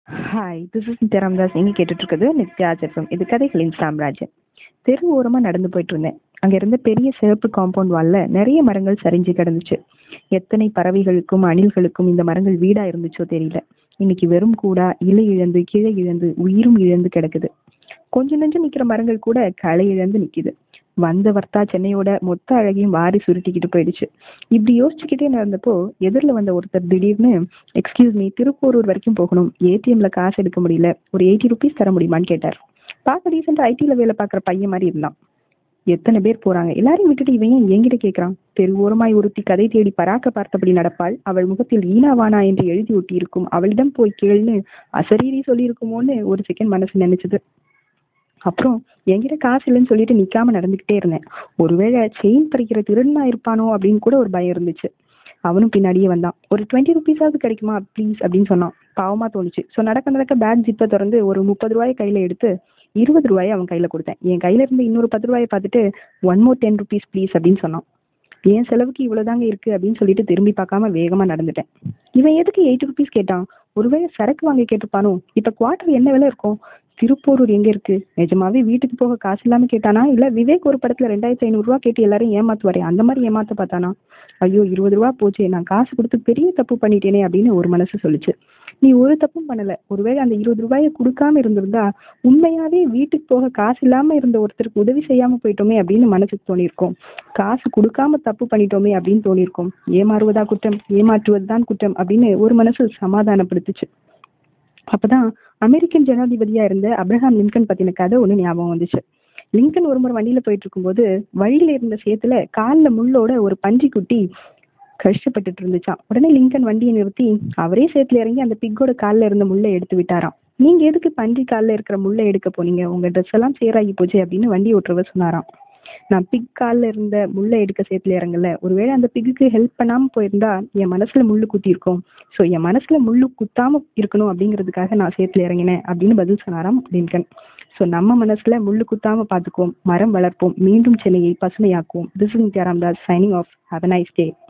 hi this is Nithya Ramadas நீங்கள் கேட்டுட்ருக்குது நித்யா ஜெஃபம் இது கதைகளின் சாம்ராஜ்யம் தெரு ஓரமாக நடந்து போயிட்டு இருந்தேன் அங்கே இருந்த பெரிய சிவப்பு காம்பவுண்ட் வால்ல நிறைய மரங்கள் சரிஞ்சு கிடந்துச்சு எத்தனை பறவைகளுக்கும் அணில்களுக்கும் இந்த மரங்கள் வீடாக இருந்துச்சோ தெரியல இன்னைக்கு வெறும் கூடா இலை இழந்து கிளை இழந்து உயிரும் இழந்து கிடக்குது கொஞ்சம் நெஞ்சம் நிற்கிற மரங்கள் கூட களை இழந்து நிற்கிது வந்த வர்த்தா சென்னையோட மொத்த அழகையும் வாரி சுருட்டிக்கிட்டு போயிடுச்சு இப்படி யோசிச்சுக்கிட்டே நடந்தப்போ எதிரில் வந்த ஒருத்தர் திடீர்னு எக்ஸ்கியூஸ் மீ திருப்போரூர் வரைக்கும் போகணும் ஏடிஎம்ல காசு எடுக்க முடியல ஒரு எயிட்டி ருபீஸ் தர முடியுமான்னு கேட்டார் பார்க்க ரீசெண்டாக ஐடியில் வேலை பார்க்குற பையன் மாதிரி இருந்தான் எத்தனை பேர் போறாங்க எல்லாரையும் விட்டுட்டு இவன் ஏன் என்கிட்ட கேட்கறான் தெருவோரமாய் ஒருத்தி கதை தேடி பராக்க பார்த்தபடி நடப்பாள் அவள் முகத்தில் ஈனாவானா என்று எழுதி ஒட்டி இருக்கும் அவளிடம் போய் கேள்னு அசரீரி சொல்லியிருக்குமோன்னு ஒரு செகண்ட் மனசு நினைச்சது அப்புறம் என்கிட்ட காசு இல்லைன்னு சொல்லிட்டு நிக்காம நடந்துகிட்டே இருந்தேன் ஒருவேளை செயின் பறிக்கிற திருடனா இருப்பானோ அப்படின்னு கூட ஒரு பயம் இருந்துச்சு அவனும் பின்னாடியே வந்தான் ஒரு டுவெண்ட்டி ருபீஸாவது கிடைக்குமா ப்ளீஸ் அப்படின்னு சொன்னான் பாவமா தோணுச்சு ஸோ நடக்க நடக்க பேக் ஜிப்பை திறந்து ஒரு முப்பது ரூபாயை கையில எடுத்து இருபது ரூபாயை அவன் கையில கொடுத்தேன் என் கையில இருந்து இன்னொரு பத்து ரூபாயை பார்த்துட்டு one more ten rupees please அப்படின்னு சொன்னான் என் செலவுக்கு இவ்வளவுதாங்க இருக்கு அப்படின்னு சொல்லிட்டு திரும்பி பார்க்காம வேகமா நடந்துட்டேன் இவன் எதுக்கு எயிட்டி ருபீஸ் கேட்டான் ஒருவேளை சரக்கு வாங்க கேட்டிருப்பானோ இப்ப குவார்டர் என்ன விலை இருக்கும் திருப்போரூர் எங்க இருக்கு நிஜமாவே வீட்டுக்கு போக காசு இல்லாம கேட்டானா இல்ல விவேக் ஒரு படத்துல ரெண்டாயிரத்தி ஐநூறு ரூபா கேட்டு எல்லாரும் ஏமாத்துவாரே அந்த மாதிரி ஏமாத்த பார்த்தானா ஐயோ இருபது ரூபா போச்சு நான் காசு கொடுத்து பெரிய தப்பு பண்ணிட்டேனே அப்படின்னு ஒரு மனசு சொல்லுச்சு நீ ஒரு தப்பும் பண்ணல ஒருவேளை அந்த இருபது ரூபாயை கொடுக்காம இருந்திருந்தா உண்மையாவே வீட்டுக்கு போக காசு இல்லாம இருந்த ஒருத்தருக்கு உதவி செய்யாம போயிட்டோமே அப்படின்னு மனசுக்கு தோணியிருக்கும் காசு கொடுக்காம தப்பு பண்ணிட்டோமே அப்படின்னு தோணியிருக்கும் ஏமாறுவதா குற்றம் ஏமாற்றுவதுதான் குற்றம் அப்படின்னு ஒரு மனசு சமாதானப்படுத்துச்சு அப்பதான் அமெரிக்கன் ஜனாதிபதியா இருந்த அப்ரஹாம் லிங்கன் பத்தின கதை ஒண்ணு ஞாபகம் வந்துச்சு லிங்கன் ஒரு முறை வண்டியில போயிட்டு இருக்கும்போது வழியில இருந்த சேத்துல கால்ல முள்ளோட ஒரு பன்றி குட்டி கஷ்டப்பட்டுட்டு இருந்துச்சான் உடனே லிங்கன் வண்டியை நிறுத்தி அவரே சேத்துல இறங்கி அந்த பிக்கோட கால்ல இருந்த முள்ளை எடுத்து விட்டாராம் நீங்க எதுக்கு பன்றி கால்ல இருக்கிற முள்ளை எடுக்க போனீங்க உங்க ட்ரெஸ் எல்லாம் சேராகி போச்சு அப்படின்னு வண்டி ஓட்டுறவர் சொன்னாராம் நான் பிக் கால்ல இருந்த முள்ளை எடுக்க சேத்துல இறங்கல ஒருவேளை அந்த பிக்குக்கு ஹெல்ப் பண்ணாம போயிருந்தா என் மனசுல முள்ளு குத்தி இருக்கும் ஸோ என் மனசுல முள்ளு குத்தாம இருக்கணும் அப்படிங்கிறதுக்காக நான் சேத்துல இறங்கினேன் அப்படின்னு பதில் சொன்னாராம் லிங்கன் ஸோ நம்ம மனசுல முள்ளு குத்தாம பார்த்துக்குவோம் மரம் வளர்ப்போம் மீண்டும் சென்னையை பசுமையாக்குவோம் this is Nithya Ramdas signing off have nice day